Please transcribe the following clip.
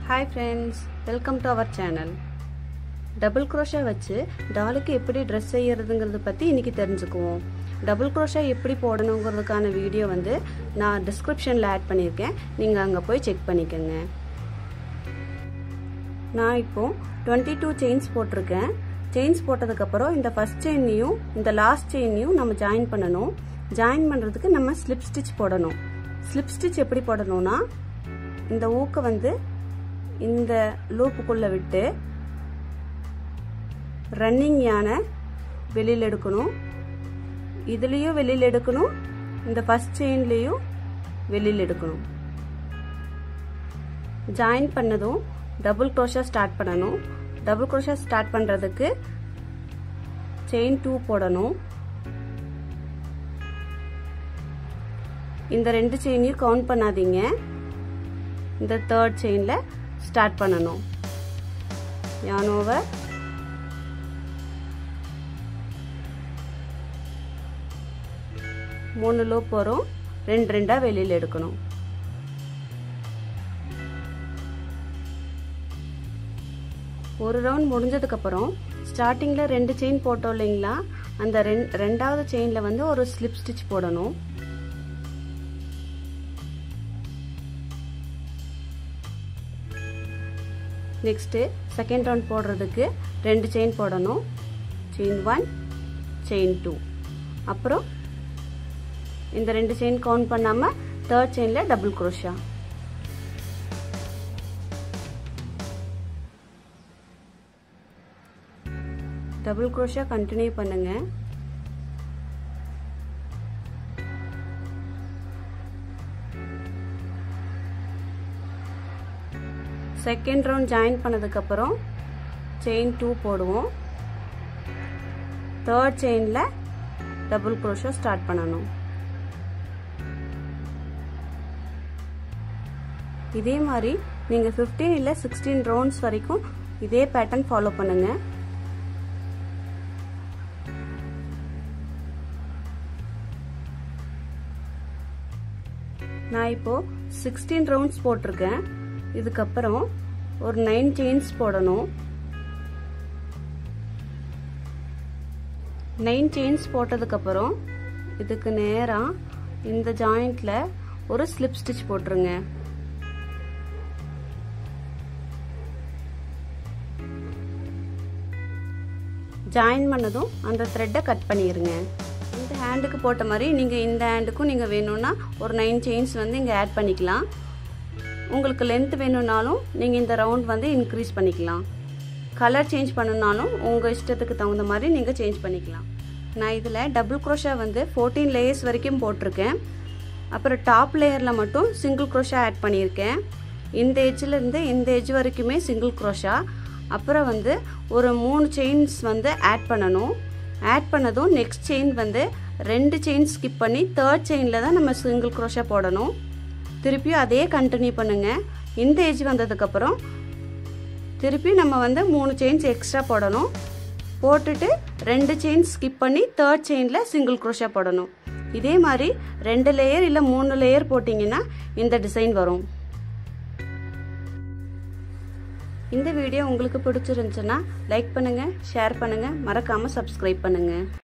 hi friends welcome to our channel double crochet வச்சு டாலுக்கு எப்படி ட்ரெஸ் செய்யறதுங்கிறத பற்றி இன்றைக்கி தெரிஞ்சுக்குவோம் டபுள் குரோஷா எப்படி போடணுங்கிறதுக்கான வீடியோ வந்து நான் டிஸ்கிரிப்ஷனில் ஆட் பண்ணியிருக்கேன் நீங்கள் அங்கே போய் செக் பண்ணிக்கோங்க நான் இப்போது டுவெண்ட்டி டூ செயின்ஸ் போட்டிருக்கேன் செயின்ஸ் போட்டதுக்கப்புறம் இந்த ஃபஸ்ட் செயினையும் இந்த லாஸ்ட் செயினையும் நம்ம ஜாயின் பண்ணணும் ஜாயின் பண்ணுறதுக்கு நம்ம ஸ்லிப் ஸ்டிச் போடணும் ஸ்லிப் ஸ்டிச் எப்படி போடணும்னா இந்த ஊக்கை வந்து இந்த லூப்புக்குள்ளே விட்டு ரன்னிங் யானை வெளியில் எடுக்கணும் இதுலேயும் வெளியில் எடுக்கணும் இந்த ஃபஸ்ட் செயின்லேயும் வெளியில் எடுக்கணும் ஜாயின் பண்ணதும் டபுள் க்ரோஷா ஸ்டார்ட் பண்ணணும் டபுள் க்ரோஷா ஸ்டார்ட் பண்ணுறதுக்கு செயின் டூ போடணும் இந்த ரெண்டு செயினையும் கவுண்ட் பண்ணாதீங்க இந்த தேர்ட் செயினில் ஸ்டார்ட் பண்ணணும் யான் ஓவர் மூணு லூப் வரும் ரெண்டு ரெண்டாக வெளியில் எடுக்கணும் ஒரு ரவுண்ட் முடிஞ்சதுக்கப்புறம் ஸ்டார்டிங்கில் ரெண்டு செயின் போட்டோம் இல்லைங்களா அந்த ரெண் ரெண்டாவது செயினில் வந்து ஒரு ஸ்லிப் ஸ்டிச் போடணும் நெக்ஸ்ட்டு செகண்ட் ரவுண்ட் போடுறதுக்கு ரெண்டு செயின் போடணும் செயின் ஒன் செயின் டூ அப்புறம் இந்த ரெண்டு செயின் கவுண்ட் பண்ணாமல் தேர்ட் செயினில் double crochet double crochet continue பண்ணுங்க செகண்ட் ரவுண்ட் ஜாயின் பண்ணதுக்கப்புறம் செயின் டூ போடுவோம் தேர்ட் செயினில் டபுள் குரோஷோ ஸ்டார்ட் பண்ணணும் இதே மாதிரி நீங்கள் ஃபிஃப்டீன் இல்லை சிக்ஸ்டீன் ரவுண்ட்ஸ் வரைக்கும் இதே பேட்டர்ன் ஃபாலோ பண்ணுங்கள் நான் இப்போது சிக்ஸ்டீன் ரவுண்ட்ஸ் போட்டிருக்கேன் இதுக்கப்புறம் ஒரு நைன் செயின்ஸ் போடணும் நைன் செயின்ஸ் போட்டதுக்கப்புறம் இதுக்கு நேராக இந்த ஜாயிண்டில் ஒரு ஸ்லிப் ஸ்டிச் போட்டுருங்க ஜாயின் பண்ணதும் அந்த த்ரெட்டை கட் பண்ணிடுங்க இந்த ஹேண்டுக்கு போட்ட மாதிரி நீங்கள் இந்த ஹேண்டுக்கும் நீங்கள் வேணும்னா ஒரு நைன் செயின்ஸ் வந்து இங்கே ஆட் பண்ணிக்கலாம் உங்களுக்கு லென்த் வேணும்னாலும் நீங்கள் இந்த ரவுண்ட் வந்து இன்க்ரீஸ் பண்ணிக்கலாம் கலர் சேஞ்ச் பண்ணணுனாலும் உங்கள் இஷ்டத்துக்கு தகுந்த மாதிரி நீங்கள் சேஞ்ச் பண்ணிக்கலாம் நான் இதில் டபுள் குரோஷா வந்து ஃபோர்டீன் லேயர்ஸ் வரைக்கும் போட்டிருக்கேன் அப்புறம் டாப் லேயரில் மட்டும் சிங்கிள் குரோஷா ஆட் பண்ணியிருக்கேன் இந்த எஜ்ஜிலேருந்து இந்த எஜ் வரைக்குமே சிங்கிள் குரோஷா அப்புறம் வந்து ஒரு மூணு செயின்ஸ் வந்து ஆட் பண்ணணும் ஆட் பண்ணதும் நெக்ஸ்ட் செயின் வந்து ரெண்டு செயின் ஸ்கிப் பண்ணி தேர்ட் செயினில் தான் நம்ம சிங்கிள் குரோஷா போடணும் திருப்பியும் அதே கண்டினியூ பண்ணுங்கள் இந்த ஏஜ் வந்ததுக்கப்புறம் திருப்பி நம்ம வந்து மூணு செயின்ஸ் எக்ஸ்ட்ரா போடணும் போட்டுட்டு ரெண்டு செயின் ஸ்கிப் பண்ணி தேர்ட் செயினில் சிங்கிள் குரோஷா போடணும் இதே மாதிரி ரெண்டு லேயர் இல்லை மூணு லேயர் போட்டிங்கன்னா இந்த டிசைன் வரும் இந்த வீடியோ உங்களுக்கு பிடிச்சிருந்துச்சுன்னா லைக் பண்ணுங்கள் ஷேர் பண்ணுங்கள் மறக்காமல் சப்ஸ்கிரைப் பண்ணுங்கள்